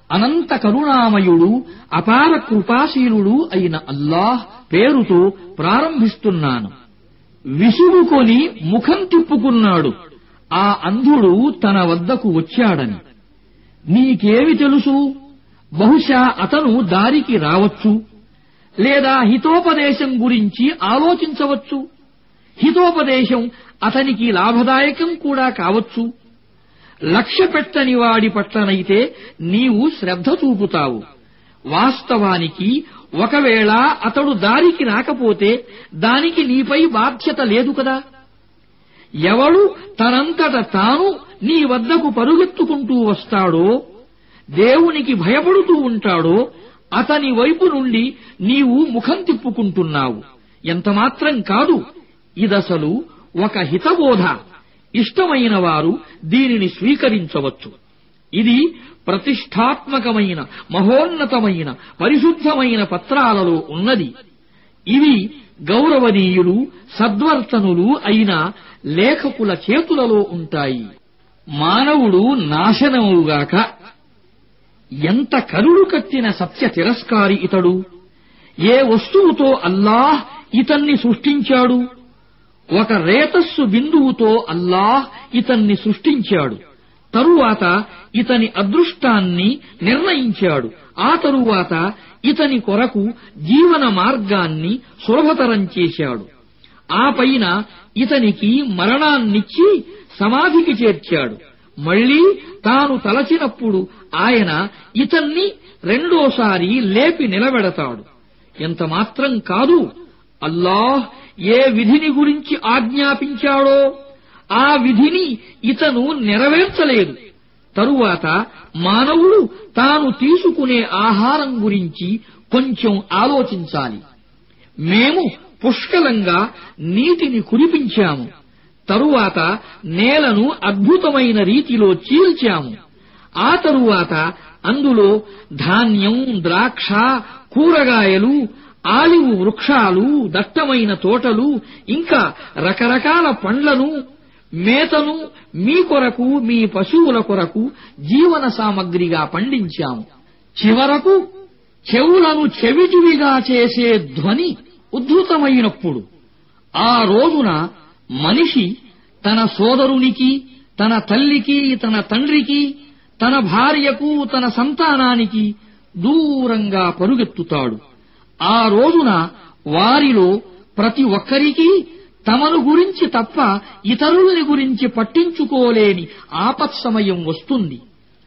అనంత కరుణామయుడు అపార కృపాశీలుడు అయిన అల్లాహ్ పేరుతో ప్రారంభిస్తున్నాను విసుగుకొని ముఖం తిప్పుకున్నాడు ఆ అంధుడు తన వద్దకు వచ్చాడని నీకేమి తెలుసు బహుశా అతను దారికి రావచ్చు లేదా హితోపదేశం గురించి ఆలోచించవచ్చు హితోపదేశం అతనికి లాభదాయకం కూడా కావచ్చు లక్ష్య పెట్టని వాడి పట్లనైతే నీవు శ్రద్ధ చూపుతావు వాస్తవానికి ఒకవేళ అతడు దారికి రాకపోతే దానికి నీపై బాధ్యత లేదు కదా ఎవడు తనంతట తాను నీ వద్దకు పరుగెత్తుకుంటూ వస్తాడో దేవునికి భయపడుతూ ఉంటాడో అతని వైపు నుండి నీవు ముఖం తిప్పుకుంటున్నావు ఎంతమాత్రం కాదు ఇదసలు ఒక హితబోధ ఇష్టమైన వారు దీనిని స్వీకరించవచ్చు ఇది ప్రతిష్టాత్మకమైన మహోన్నతమైన పరిశుద్ధమైన పత్రాలలో ఉన్నది ఇవి గౌరవనీయులు సద్వర్తనులు అయిన లేఖకుల చేతులలో ఉంటాయి మానవుడు నాశనముగాక ఎంత కరుడు కట్టిన సత్య తిరస్కారి ఇతడు ఏ వస్తువుతో అల్లాహ్ ఇతన్ని సృష్టించాడు ఒక రేతస్సు బిందువుతో అల్లాహ్ ఇతన్ని సృష్టించాడు తరువాత ఇతని అదృష్టాన్ని నిర్ణయించాడు ఆ తరువాత ఇతని కొరకు జీవన మార్గాన్ని సులభతరం చేశాడు ఆ పైన ఇతనికి మరణాన్నిచ్చి సమాధికి చేర్చాడు మళ్లీ తాను తలచినప్పుడు ఆయన ఇతన్ని రెండోసారి లేపి నిలబెడతాడు ఎంత మాత్రం కాదు అల్లాహ్ ఏ విధిని గురించి ఆజ్ఞాపించాడో ఆ విధిని ఇతను నెరవేర్చలేదు తరువాత మానవుడు తాను తీసుకునే ఆహారం గురించి కొంచెం ఆలోచించాలి మేము పుష్కలంగా నీటిని కురిపించాము తరువాత నేలను అద్భుతమైన రీతిలో చీల్చాము ఆ తరువాత అందులో ధాన్యం ద్రాక్ష కూరగాయలు ఆలివు వృక్షాలు దట్టమైన తోటలు ఇంకా రకరకాల పండ్లను మేతను మీ కొరకు మీ పశువుల కొరకు జీవన సామగ్రిగా పండించాము చివరకు చెవులను చెవిటివిగా చేసే ధ్వని ఉద్ధృతమైనప్పుడు ఆ రోజున మనిషి తన సోదరునికి తన తల్లికి తన తండ్రికి తన భార్యకు తన సంతానానికి దూరంగా పరుగెత్తుతాడు ఆ రోజున వారిలో ప్రతి ఒక్కరికీ తమను గురించి తప్ప ఇతరులని గురించి పట్టించుకోలేని ఆపత్సమయం వస్తుంది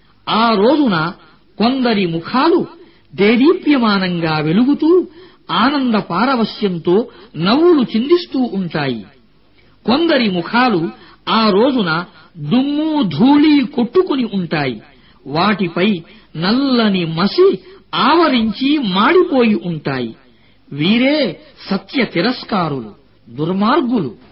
ఆ రోజున కొందరి ముఖాలు దేదీప్యమానంగా వెలుగుతూ ఆనంద పారవస్యంతో నవ్వులు చిందిస్తూ ఉంటాయి కొందరి ముఖాలు ఆ రోజున దుమ్ము ధూళి కొట్టుకుని ఉంటాయి వాటిపై నల్లని మసి ఆవరించి మాడిపోయి ఉంటాయి వీరే సత్య తిరస్కారులు దుర్మార్గులు